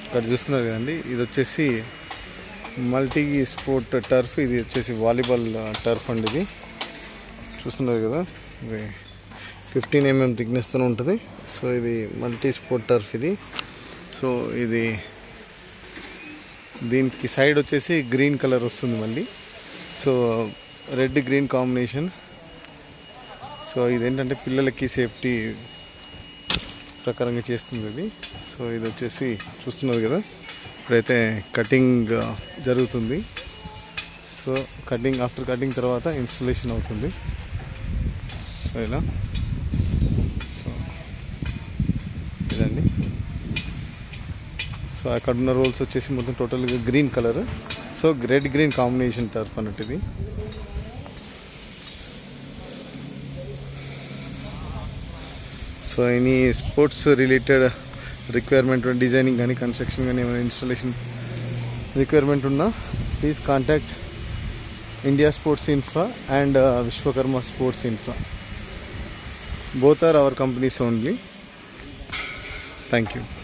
ఇక్కడ చూస్తున్నారు కదండి ఇది వచ్చేసి మల్టీ స్పోర్ట్ టర్ఫ్ ఇది వచ్చేసి వాలీబాల్ టర్ఫ్ అండి ఇది చూస్తున్నారు కదా ఇది ఫిఫ్టీన్ ఎంఎం థిక్నెస్తో ఉంటుంది సో ఇది మల్టీ స్పోర్ట్ టర్ఫ్ ఇది సో ఇది దీనికి సైడ్ వచ్చేసి గ్రీన్ కలర్ వస్తుంది మళ్ళీ so red green combination so ఇదేంటంటే పిల్లలకి సేఫ్టీ ప్రకారంగా చేస్తుంది ఇది సో ఇది వచ్చేసి చూస్తున్నారు కదా ఇప్పుడైతే కటింగ్ జరుగుతుంది సో కటింగ్ ఆఫ్టర్ కటింగ్ తర్వాత ఇన్స్టలేషన్ అవుతుంది సో ఇలా సో ఇదండి సో అక్కడ ఉన్న రోల్స్ వచ్చేసి మొత్తం టోటల్గా green colour so red green combination turf అన్నట్టు ఇది so any sports related requirement designing కానీ కన్స్ట్రక్షన్ కానీ ఏమైనా ఇన్స్టాలేషన్ రిక్వైర్మెంట్ ఉన్నా please contact India sports infra and Vishwakarma sports infra both are our companies only thank you